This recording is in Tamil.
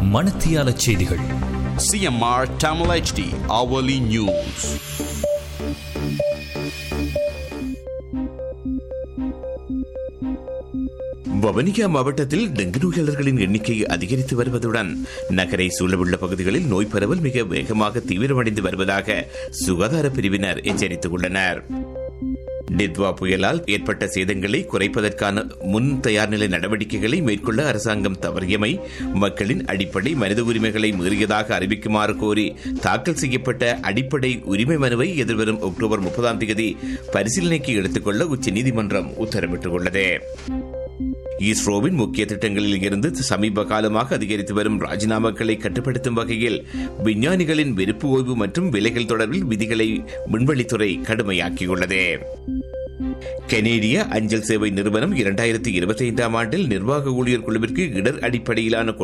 மணத்தியால செய்திகள் CMR Tamil HD hourly news. வவனிகா மாவட்டத்தில் டெங்கு நோயாளர்களின் எண்ணிக்கை அதிகரித்து வருவதுடன் நகரை சூழவுள்ள பகுதிகளில் நோய் பரவல் மிக வேகமாக தீவிரமடைந்து வருவதாக சுகாதார பிரிவினர் எச்சரித்துள்ளனர் டித்வா புயலால் ஏற்பட்ட சேதங்களை குறைப்பதற்கான முன் தயார்நிலை நடவடிக்கைகளை மேற்கொள்ள அரசாங்கம் தவறியமை மக்களின் அடிப்படை மனித உரிமைகளை மீறியதாக அறிவிக்குமாறு கோரி தாக்கல் செய்யப்பட்ட அடிப்படை உரிமை மனுவை எதிர்வரும் அக்டோபர் முப்பதாம் தேதி பரிசீலனைக்கு எடுத்துக்கொள்ள உச்சநீதிமன்றம் உத்தரவிட்டுள்ளது இஸ்ரோவின் முக்கிய திட்டங்களில் இருந்து சமீப காலமாக அதிகரித்து வரும் ராஜினாமாக்களை கட்டுப்படுத்தும் வகையில் விஞ்ஞானிகளின் வெறுப்பு ஓய்வு மற்றும் விலைகள் தொடர்பில் விதிகளை விண்வெளித்துறை கடுமையாக்கியுள்ளது கனேடிய அஞ்சல் சேவை நிறுவனம் இரண்டாயிரத்தி இருபத்தி ஐந்தாம் ஆண்டில் நிர்வாக ஊழியர் குழுவிற்கு இடர் அடிப்படையிலான